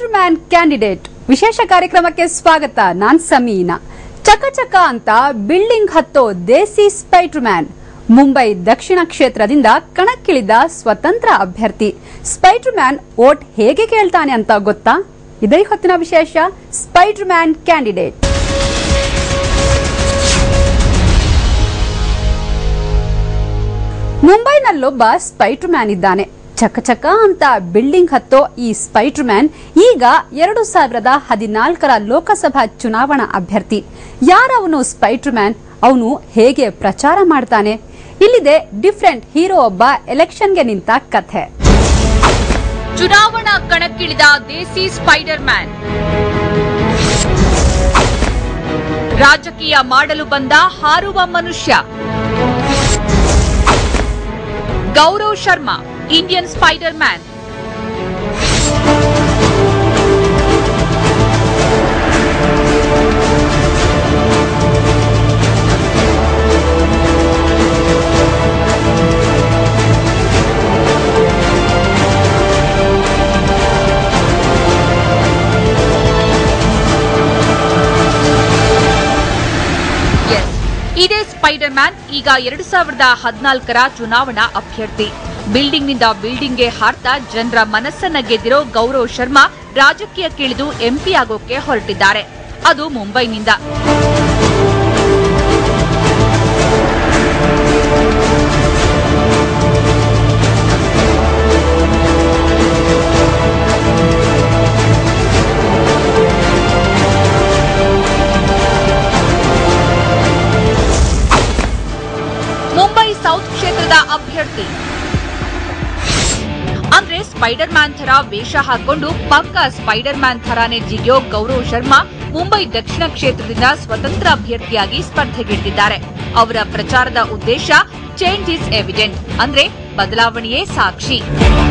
spider man candidate ವಿಶೇಷ ಕಾರ್ಯಕ್ರಮಕ್ಕೆ ಸ್ವಾಗತ ನಾನ್ ಸಮೀನಾ ಚಕಚಕ ಅಂತ ಬಿಲ್ಡಿಂಗ್ ಹತ್ತೋ ದೇಸಿ ಸ್ಪೈಡರ್ ಮ್ಯಾನ್ ಮುಂಬೈ ದಕ್ಷಿಣ ಕ್ಷೇತ್ರದಿಂದ ಕಣಕ್ಕಿಳಿದ ಸ್ವತಂತ್ರ ಅಭ್ಯರ್ಥಿ ಸ್ಪೈಡರ್ ಮ್ಯಾನ್ ವೋಟ್ ಹೇಗೆ ಕೇಳ್ತಾನೆ ಅಂತ ಗೊತ್ತಾ ಇದೇ ಹೊತ್ತಿನ ವಿಶೇಷ ಸ್ಪೈಡರ್ ಮ್ಯಾನ್ ಕ್ಯಾಂಡಿಡೇಟ್ ಮುಂಬೈನಲ್ಲೊಬ್ಬ ಸ್ಪೈಡರ್ ಮ್ಯಾನ್ ಇದ್ದಾನೆ ಚಕಚಕ ಅಂತ ಬಿಲ್ಡಿಂಗ್ ಹತ್ತೋ ಈ ಸ್ಪೈಡರ್ ಮ್ಯಾನ್ ಈಗ ಎರಡು ಸಾವಿರದ ಹದಿನಾಲ್ಕರ ಲೋಕಸಭಾ ಚುನಾವಣಾ ಅಭ್ಯರ್ಥಿ ಯಾರವನು ಸ್ಪೈಡರ್ ಮ್ಯಾನ್ ಅವನು ಹೇಗೆ ಪ್ರಚಾರ ಮಾಡ್ತಾನೆ ಇಲ್ಲಿದೆ ಡಿಫ್ರೆಂಟ್ ಹೀರೋ ಒಬ್ಬ ಎಲೆಕ್ಷನ್ಗೆ ನಿಂತ ಕಥೆ ಚುನಾವಣಾ ಕಣಕ್ಕಿಳಿದ ದೇಸಿ ಸ್ಪೈಡರ್ ಮ್ಯಾನ್ ರಾಜಕೀಯ ಮಾಡಲು ಬಂದ ಹಾರುವ ಮನುಷ್ಯ Gaurav Sharma Indian spider man yes ಇದೇ ಸ್ಪೈಡರ್ ಮ್ಯಾನ್ ಈಗ ಎರಡು ಸಾವಿರದ ಹದಿನಾಲ್ಕರ ಚುನಾವಣಾ ಅಭ್ಯರ್ಥಿ ಬಿಲ್ಡಿಂಗ್ನಿಂದ ಬಿಲ್ಡಿಂಗ್ಗೆ ಹಾರ್ತಾ ಜನರ ಮನಸ್ಸನ್ನ ಗೆದ್ದಿರೋ ಗೌರವ್ ಶರ್ಮಾ ರಾಜಕೀಯಕ್ಕಿಳಿದು ಎಂಪಿ ಆಗೋಕೆ ಹೊರಟಿದ್ದಾರೆ ಅದು ಮುಂಬೈನಿಂದ ಮುಂಬೈ ಸೌತ್ ಕ್ಷೇತ್ರದ ಅಭ್ಯರ್ಥಿ ಅಂದ್ರೆ ಸ್ಪೈಡರ್ ಮ್ಯಾನ್ ಥರ ವೇಷ ಹಾಕೊಂಡು ಪಕ್ಕ ಸ್ಪೈಡರ್ ಮ್ಯಾನ್ ಥರಾನೇ ಜಿಗಿಯೋ ಗೌರವ್ ಶರ್ಮಾ ಮುಂಬೈ ದಕ್ಷಿಣ ಕ್ಷೇತ್ರದಿಂದ ಸ್ವತಂತ್ರ ಅಭ್ಯರ್ಥಿಯಾಗಿ ಸ್ಪರ್ಧೆಗಿಳಿದಿದ್ದಾರೆ ಅವರ ಪ್ರಚಾರದ ಉದ್ದೇಶ ಚೇಂಜ್ ಇಸ್ ಎವಿಡೆಂಟ್ ಅಂದ್ರೆ ಬದಲಾವಣೆಯೇ ಸಾಕ್ಷಿ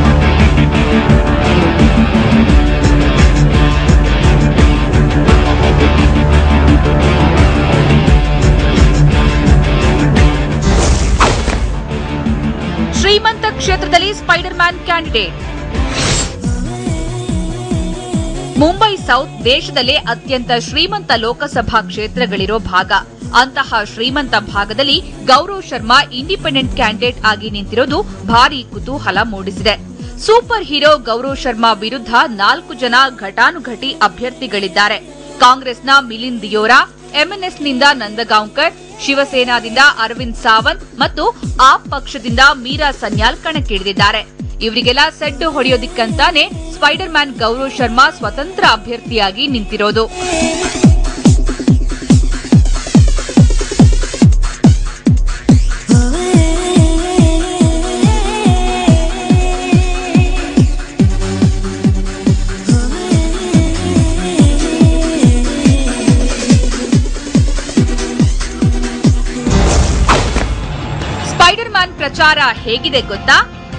ಶ್ರೀಮಂತ ಕ್ಷೇತ್ರದಲ್ಲಿ spider man candidate Mumbai south ದೇಶದಲ್ಲೇ ಅತ್ಯಂತ ಶ್ರೀಮಂತ ಲೋಕಸಭಾ ಕ್ಷೇತ್ರಗಳಿರೋ ಭಾಗ ಅಂತಹ ಶ್ರೀಮಂತ ಭಾಗದಲ್ಲಿ ಗೌರವ್ ಶರ್ಮಾ ಇಂಡಿಪೆಂಡೆಂಟ್ ಕ್ಯಾಂಡಿಡೇಟ್ ಆಗಿ ನಿಂತಿರೋದು ಭಾರಿ ಕುತೂಹಲ ಮೂಡಿಸಿದೆ ಸೂಪರ್ ಹೀರೋ ಗೌರವ್ ಶರ್ಮಾ ವಿರುದ್ಧ ನಾಲ್ಕು ಜನ ಘಟಾನುಘಟಿ ಅಭ್ಯರ್ಥಿಗಳಿದ್ದಾರೆ ಕಾಂಗ್ರೆಸ್ನ ಮಿಲಿಂದ್ ದಿಯೋರಾ ಎಂಎನ್ಎಸ್ನಿಂದ ನಂದಗಾಂವ್ಕರ್ ಶಿವಸೇನಾದಿಂದ ಅರವಿಂದ್ ಸಾವಂತ್ ಮತ್ತು ಆಪ್ ಪಕ್ಷದಿಂದ ಮೀರಾ ಸನ್ಯಾಲ್ ಕಣಕ್ಕಿಳಿದಿದ್ದಾರೆ ಇವರಿಗೆಲ್ಲ ಸೆಡ್ಡು ಹೊಡೆಯೋದಿಕ್ಕಂತಾನೆ ಸ್ಪೈಡರ್ ಮ್ಯಾನ್ ಗೌರವ್ ಶರ್ಮಾ ಸ್ವತಂತ್ರ ಅಭ್ಯರ್ಥಿಯಾಗಿ ನಿಂತಿರೋದು ಸ್ಪೈಡರ್ ಮ್ಯಾನ್ ಪ್ರಚಾರ ಹೇಗಿದೆ ಗೊತ್ತಾ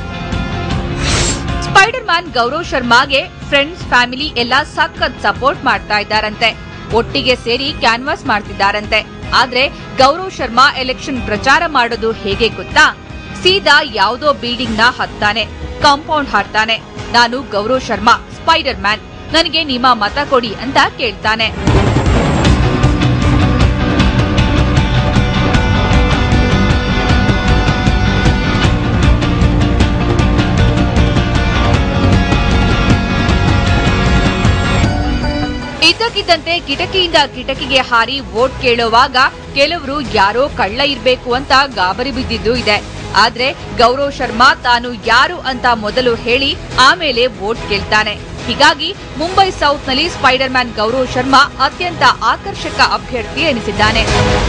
ಸ್ಪೈಡರ್ ಮ್ಯಾನ್ ಗೌರವ್ ಶರ್ಮಾಗೆ ಫ್ರೆಂಡ್ಸ್ ಫ್ಯಾಮಿಲಿ ಎಲ್ಲ ಸಖತ್ ಸಪೋರ್ಟ್ ಮಾಡ್ತಾ ಇದ್ದಾರಂತೆ ಒಟ್ಟಿಗೆ ಸೇರಿ ಕ್ಯಾನ್ವಾಸ್ ಮಾಡ್ತಿದ್ದಾರಂತೆ ಆದ್ರೆ ಗೌರವ್ ಶರ್ಮಾ ಎಲೆಕ್ಷನ್ ಪ್ರಚಾರ ಮಾಡೋದು ಹೇಗೆ ಗೊತ್ತಾ ಸೀದಾ ಯಾವ್ದೋ ಬಿಲ್ಡಿಂಗ್ ನ ಹತ್ತಾನೆ ಕಾಂಪೌಂಡ್ ಹಾರ್ತಾನೆ ನಾನು ಗೌರವ್ ಶರ್ಮಾ ಸ್ಪೈಡರ್ ಮ್ಯಾನ್ ನನಗೆ ನಿಮ್ಮ ಮತ ಕೊಡಿ ಅಂತ ಕೇಳ್ತಾನೆ ಇದ್ದಕ್ಕಿದ್ದಂತೆ ಕಿಟಕಿಯಿಂದ ಕಿಟಕಿಗೆ ಹಾರಿ ವೋಟ್ ಕೇಳುವಾಗ ಕೆಲವರು ಯಾರೋ ಕಳ್ಳ ಇರ್ಬೇಕು ಅಂತ ಗಾಬರಿ ಬಿದ್ದಿದ್ದು ಇದೆ ಆದ್ರೆ ಗೌರವ್ ಶರ್ಮಾ ತಾನು ಯಾರು ಅಂತ ಮೊದಲು ಹೇಳಿ ಆಮೇಲೆ ವೋಟ್ ಕೇಳ್ತಾನೆ ಹೀಗಾಗಿ ಮುಂಬೈ ಸೌತ್ನಲ್ಲಿ ಸ್ಪೈಡರ್ ಮ್ಯಾನ್ ಗೌರವ್ ಶರ್ಮಾ ಅತ್ಯಂತ ಆಕರ್ಷಕ ಅಭ್ಯರ್ಥಿ ಎನಿಸಿದ್ದಾನೆ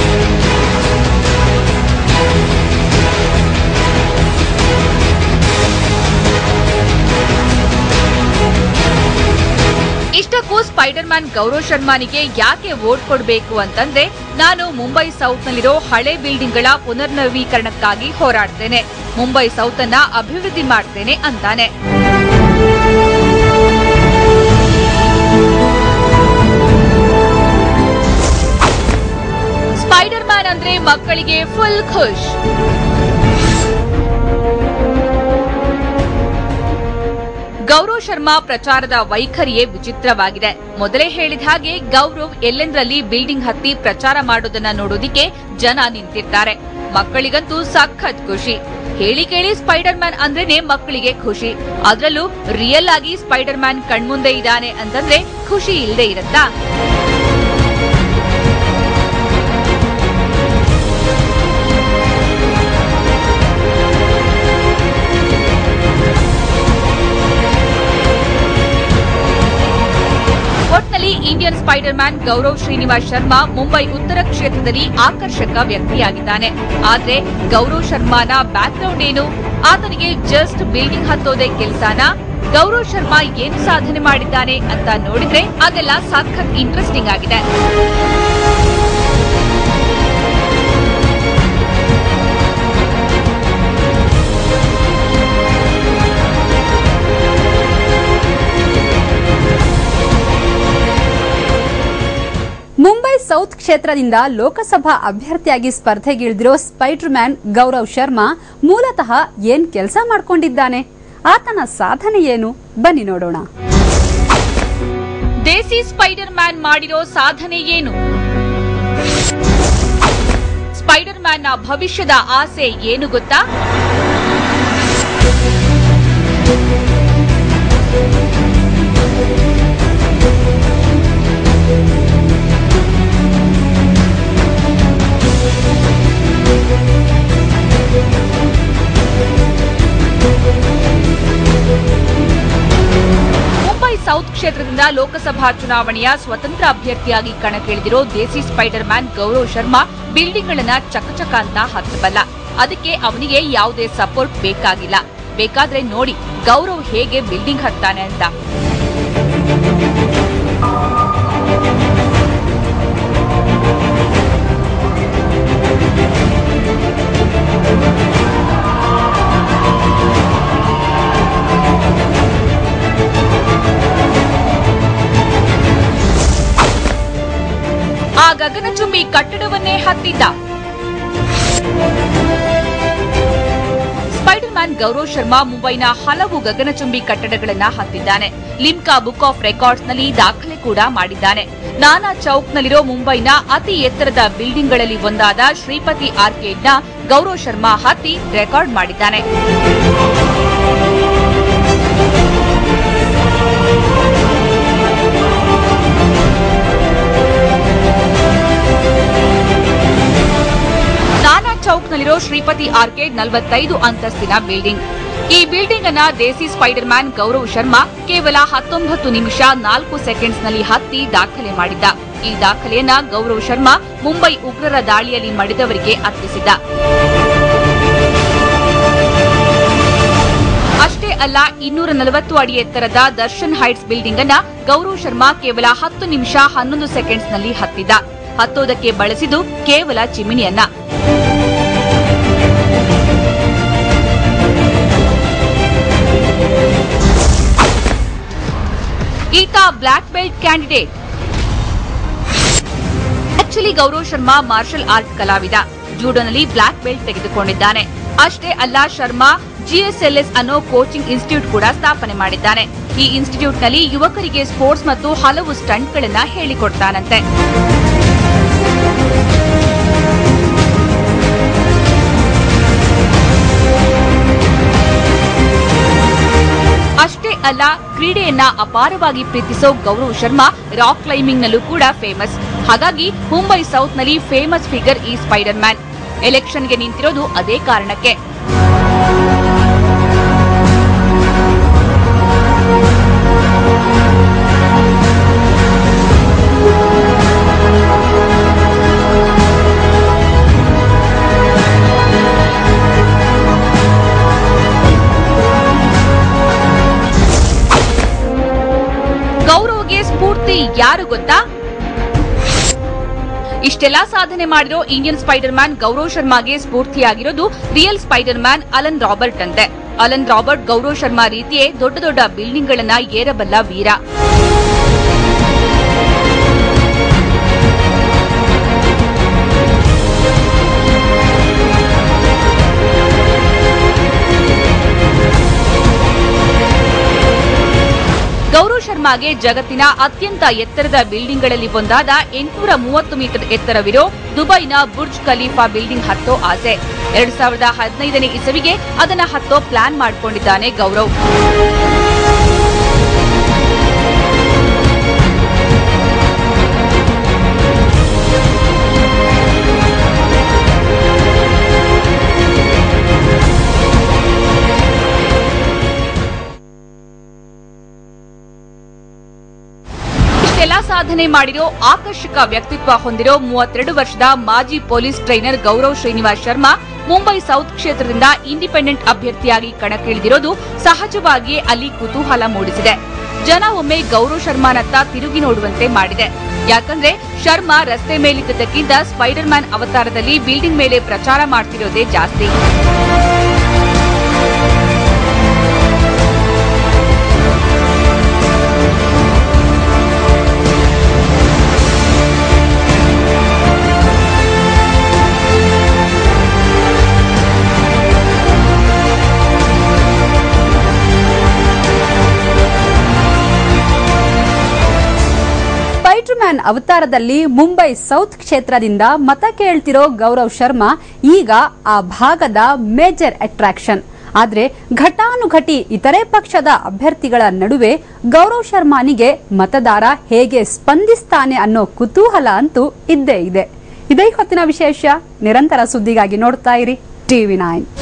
ಇಷ್ಟಕ್ಕೂ ಸ್ಪೈಡರ್ ಮ್ಯಾನ್ ಗೌರವ್ ಶರ್ಮಾನಿಗೆ ಯಾಕೆ ವೋಟ್ ಕೊಡಬೇಕು ಅಂತಂದ್ರೆ ನಾನು ಮುಂಬೈ ಸೌತ್ನಲ್ಲಿರೋ ಹಳೆ ಬಿಲ್ಡಿಂಗ್ಗಳ ಪುನರ್ನವೀಕರಣಕ್ಕಾಗಿ ಹೋರಾಡ್ತೇನೆ ಮುಂಬೈ ಸೌತ್ ಅನ್ನ ಅಭಿವೃದ್ಧಿ ಮಾಡ್ತೇನೆ ಅಂತಾನೆ ಸ್ಪೈಡರ್ ಮ್ಯಾನ್ ಅಂದ್ರೆ ಮಕ್ಕಳಿಗೆ ಫುಲ್ ಖುಷ್ ಗೌರವ್ ಗೌರವ್ ಶರ್ಮಾ ಪ್ರಚಾರದ ವೈಖರಿಯೇ ವಿಚಿತ್ರವಾಗಿದೆ ಮೊದಲೇ ಹೇಳಿದ ಹಾಗೆ ಗೌರವ್ ಎಲ್ಲೆಂದರಲ್ಲಿ ಬಿಲ್ಡಿಂಗ್ ಹತ್ತಿ ಪ್ರಚಾರ ಮಾಡೋದನ್ನ ನೋಡೋದಿಕ್ಕೆ ಜನ ನಿಂತಿರ್ತಾರೆ ಮಕ್ಕಳಿಗಂತೂ ಸಖತ್ ಖುಷಿ ಹೇಳಿ ಕೇಳಿ ಸ್ಪೈಡರ್ ಮ್ಯಾನ್ ಅಂದ್ರೇನೆ ಮಕ್ಕಳಿಗೆ ಖುಷಿ ಅದ್ರಲ್ಲೂ ರಿಯಲ್ ಆಗಿ ಸ್ಪೈಡರ್ ಮ್ಯಾನ್ ಕಣ್ಮುಂದೆ ಇದ್ದಾನೆ ಅಂತಂದ್ರೆ ಖುಷಿ ಇಲ್ಲದೆ ಇರತ್ತಾ ಒಟ್ನಲ್ಲಿ Indian spider man Gaurav Srinivas Sharma Mumbai ಉತ್ತರ ಕ್ಷೇತ್ರದಲ್ಲಿ ಆಕರ್ಷಕ ವ್ಯಕ್ತಿಯಾಗಿದ್ದಾನೆ ಆದ್ರೆ ಗೌರವ್ ಶರ್ಮಾನ ಬ್ಯಾಕ್ಗ್ರೌಂಡ್ ಏನು ಆತನಿಗೆ ಜಸ್ಟ್ ಬಿಲ್ಡಿಂಗ್ ಹತ್ತೋದೇ ಕೆಲ್ಸಾನ ಗೌರವ್ ಶರ್ಮಾ ಏನು ಸಾಧನೆ ಮಾಡಿದ್ದಾನೆ ಅಂತ ನೋಡಿದ್ರೆ ಅದೆಲ್ಲ ಸಖತ್ ಇಂಟ್ರೆಸ್ಟಿಂಗ್ ಆಗಿದೆ ಮುಂಬೈ ಸೌತ್ ಕ್ಷೇತ್ರದಿಂದ ಲೋಕಸಭಾ ಅಭ್ಯರ್ಥಿಯಾಗಿ ಸ್ಪರ್ಧೆಗಿಳಿದಿರೋ ಸ್ಪೈಡರ್ ಮ್ಯಾನ್ ಗೌರವ್ ಶರ್ಮಾ ಮೂಲತಃ ಏನ್ ಕೆಲಸ ಮಾಡ್ಕೊಂಡಿದ್ದಾನೆ ಆತನ ಸಾಧನೆ ಏನು ಬನ್ನಿ ನೋಡೋಣ ದೇಸಿ ಸ್ಪೈಡರ್ ಮ್ಯಾನ್ ಮಾಡಿರೋ ಸಾಧನೆ ಏನು ಸ್ಪೈಡರ್ ಮ್ಯಾನ್ನ ಭವಿಷ್ಯದ ಆಸೆ ಏನು ಗೊತ್ತಾ ಮುಂಬೈ ಸೌತ್ ಕ್ಷೇತ್ರದಿಂದ ಲೋಕಸಭಾ ಚುನಾವಣೆಯ ಸ್ವತಂತ್ರ ಅಭ್ಯರ್ಥಿಯಾಗಿ ಕಣಕ್ಕಿಳಿದಿರೋ ದೇಸಿ ಸ್ಪೈಡರ್ ಮ್ಯಾನ್ ಗೌರವ್ ಶರ್ಮಾ ಬಿಲ್ಡಿಂಗ್ಗಳನ್ನ ಚಕಚಕ ಅಂತ ಹತ್ತಬಲ್ಲ ಅದಕ್ಕೆ ಅವನಿಗೆ ಯಾವುದೇ ಸಪೋರ್ಟ್ ಬೇಕಾಗಿಲ್ಲ ಬೇಕಾದ್ರೆ ನೋಡಿ ಗೌರವ್ ಹೇಗೆ ಬಿಲ್ಡಿಂಗ್ ಹತ್ತಾನೆ ಅಂತ ಆ ಗಗನಚುಂಬಿ ಕಟ್ಟಡವನ್ನೇ ಹತ್ತಿದ್ದ ಸ್ಪೈಡರ್ ಮ್ಯಾನ್ ಗೌರವ್ ಶರ್ಮಾ ಮುಂಬೈನ ಹಲವು ಗಗನಚುಂಬಿ ಕಟ್ಟಡಗಳನ್ನ ಹತ್ತಿದ್ದಾನೆ ಲಿಮ್ಕಾ ಬುಕ್ ಆಫ್ ರೆಕಾರ್ಡ್ಸ್ ನಲ್ಲಿ ದಾಖಲೆ ಕೂಡ ಮಾಡಿದ್ದಾನೆ ನಾನಾ ಚೌಕ್ನಲ್ಲಿರೋ ಮುಂಬೈನ ಅತಿ ಎತ್ತರದ ಬಿಲ್ಡಿಂಗ್ಗಳಲ್ಲಿ ಒಂದಾದ ಶ್ರೀಪತಿ ಆರ್ಕೇಡ್ನ ಗೌರವ್ ಶರ್ಮಾ ಹತ್ತಿ ರೆಕಾರ್ಡ್ ಮಾಡಿದ್ದಾನೆ ನಾನಾ ಚೌಕ್ನಲ್ಲಿರೋ ಶ್ರೀಪತಿ ಆರ್ಕೇಡ್ ನಲವತ್ತೈದು ಅಂತಸ್ತಿನ ಬಿಲ್ಡಿಂಗ್ ಈ ಬಿಲ್ಡಿಂಗ್ ಅನ್ನ ದೇಸಿ ಸ್ಪೈಡರ್ ಮ್ಯಾನ್ ಗೌರವ್ ಶರ್ಮಾ ಕೇವಲ ಹತ್ತೊಂಬತ್ತು ನಿಮಿಷ ನಾಲ್ಕು ಸೆಕೆಂಡ್ಸ್ ನಲ್ಲಿ ಹತ್ತಿ ದಾಖಲೆ ಮಾಡಿದ್ದ ಈ ದಾಖಲೆಯನ್ನ ಗೌರವ್ ಶರ್ಮಾ ಮುಂಬೈ ಉಗ್ರರ ದಾಳಿಯಲ್ಲಿ ಮಡಿದವರಿಗೆ ಅರ್ಪಿಸಿದ್ದ ಅಷ್ಟೇ ಅಲ್ಲ ಇನ್ನೂರ ನಲವತ್ತು ಅಡಿ ಎತ್ತರದ ದರ್ಶನ್ ಹೈಟ್ಸ್ ಬಿಲ್ಡಿಂಗ್ ಅನ್ನ ಗೌರವ್ ಶರ್ಮಾ ಕೇವಲ ಹತ್ತು ನಿಮಿಷ ಹನ್ನೊಂದು ಸೆಕೆಂಡ್ಸ್ ನಲ್ಲಿ ಹತ್ತಿದ್ದ ಹತ್ತೋದಕ್ಕೆ ಬಳಸಿದ್ದು ಕೇವಲ ಚಿಮಿಣಿಯನ್ನ ಈತ black belt candidate actually Gaurav Sharma martial art ಕಲಾವಿದ ಜೂಡೋನಲ್ಲಿ ಬ್ಲಾಕ್ ಬೆಲ್ಟ್ ತೆಗೆದುಕೊಂಡಿದ್ದಾನೆ ಅಷ್ಟೇ ಅಲ್ಲ ಶರ್ಮಾ ಜಿಎಸ್ಎಲ್ಎಸ್ ಅನ್ನೋ ಕೋಚಿಂಗ್ ಇನ್ಸ್ಟಿಟ್ಯೂಟ್ ಕೂಡ ಸ್ಥಾಪನೆ ಮಾಡಿದ್ದಾನೆ ಈ ಇನ್ಸ್ಟಿಟ್ಯೂಟ್ನಲ್ಲಿ ಯುವಕರಿಗೆ ಸ್ಪೋರ್ಟ್ಸ್ ಮತ್ತು ಹಲವು ಸ್ಟಂಟ್ಗಳನ್ನ ಹೇಳಿಕೊಡ್ತಾನಂತೆ ಅಷ್ಟೇ ಅಲ್ಲ ಕ್ರೀಡೆಯನ್ನ ಅಪಾರವಾಗಿ ಪ್ರೀತಿಸೋ ಗೌರವ್ ಶರ್ಮಾ ರಾಕ್ ಕ್ಲೈಂಬಿಂಗ್ ನಲ್ಲೂ ಕೂಡ ಫೇಮಸ್ ಹಾಗಾಗಿ ಮುಂಬೈ ಸೌತ್ ನಲ್ಲಿ ಫೇಮಸ್ ಫಿಗರ್ ಈ ಸ್ಪೈಡರ್ ಮ್ಯಾನ್ ಎಲೆಕ್ಷನ್ಗೆ ನಿಂತಿರೋದು ಅದೇ ಕಾರಣಕ್ಕೆ ಗೌರವ್ಗೆ ಸ್ಫೂರ್ತಿ ಯಾರು ಗೊತ್ತಾ ಇಷ್ಟೆಲ್ಲಾ ಸಾಧನೆ ಮಾಡಿರೋ ಇಂಡಿಯನ್ ಸ್ಪೈಡರ್ ಮ್ಯಾನ್ ಗೌರವ್ ಶರ್ಮಾಗೆ ಸ್ಫೂರ್ತಿಯಾಗಿರೋದು real spider man Alain Robert ಅಂತೆ ಅಲನ್ ರಾಬರ್ಟ್ ಗೌರವ್ ಶರ್ಮಾ ರೀತಿಯೇ ದೊಡ್ಡ ದೊಡ್ಡ ಬಿಲ್ಡಿಂಗ್ ಗಳನ್ನ ಏರಬಲ್ಲ ವೀರ ಶರ್ಮಾಗೆ ಜಗತ್ತಿನ ಅತ್ಯಂತ ಎತ್ತರದ ಬಿಲ್ಡಿಂಗ್ಗಳಲ್ಲಿ ಒಂದಾದ ಎಂಟುನೂರ ಮೂವತ್ತು ಮೀಟರ್ ಎತ್ತರವಿರೋ ದುಬೈನ ಬುರ್ಜ್ ಖಲೀಫಾ ಬಿಲ್ಡಿಂಗ್ ಹತ್ತೋ ಆಸೆ ಎರಡ್ ಸಾವಿರದ ಹದಿನೈದನೇ ಇಸವಿಗೆ ಅದನ್ನ ಹತ್ತೋ ಪ್ಲಾನ್ ಮಾಡಿಕೊಂಡಿದ್ದಾನೆ ಗೌರವ್ ಇಷ್ಟೆಲ್ಲ ಸಾಧನೆ ಮಾಡಿರೋ ಆಕರ್ಷಕ ವ್ಯಕ್ತಿತ್ವ ಹೊಂದಿರೋ ಮೂವತ್ತೆರಡು ವರ್ಷದ ಮಾಜಿ police trainer Gaurav Srinivas Sharma Mumbai south ಕ್ಷೇತ್ರದಿಂದ ಇಂಡಿಪೆಂಡೆಂಟ್ ಅಭ್ಯರ್ಥಿಯಾಗಿ ಕಣಕ್ಕಿಳಿದಿರೋದು ಸಹಜವಾಗಿಯೇ ಅಲ್ಲಿ ಕುತೂಹಲ ಮೂಡಿಸಿದೆ ಜನ ಒಮ್ಮೆ ಗೌರವ್ ಶರ್ಮಾನತ್ತ ತಿರುಗಿ ನೋಡುವಂತೆ ಮಾಡಿದೆ ಯಾಕಂದ್ರೆ ಶರ್ಮಾ ರಸ್ತೆ ಮೇಲಿದ್ದಕ್ಕಿಂತ ಸ್ಪೈಡರ್ ಮ್ಯಾನ್ ಅವತಾರದಲ್ಲಿ ಬಿಲ್ಡಿಂಗ್ ಮೇಲೆ ಪ್ರಚಾರ ಮಾಡ್ತಿರೋದೇ ಜಾಸ್ತಿ ಸ್ಪೈಡರ್ ಮ್ಯಾನ್ ಅವತಾರದಲ್ಲಿ ಮುಂಬೈ ಸೌತ್ ಕ್ಷೇತ್ರದಿಂದ ಮತ ಕೇಳ್ತಿರೋ ಗೌರವ್ ಶರ್ಮಾ ಈಗ ಆ ಭಾಗದ ಮೇಜರ್ ಅಟ್ರಾಕ್ಷನ್ ಆದ್ರೆ ಘಟಾನುಘಟಿ ಇತರೆ ಪಕ್ಷದ ಅಭ್ಯರ್ಥಿಗಳ ನಡುವೆ ಗೌರವ್ ಶರ್ಮಾನಿಗೆ ಮತದಾರ ಹೇಗೆ ಸ್ಪಂದಿಸ್ತಾನೆ ಅನ್ನೋ ಕುತೂಹಲ ಅಂತೂ ಇದ್ದೇ ಇದೆ ಇದೇ ಹೊತ್ತಿನ ವಿಶೇಷ ನಿರಂತರ ಸುದ್ದಿಗಾಗಿ ನೋಡ್ತಾ ಇರಿ ಟಿವಿ ನೈನ್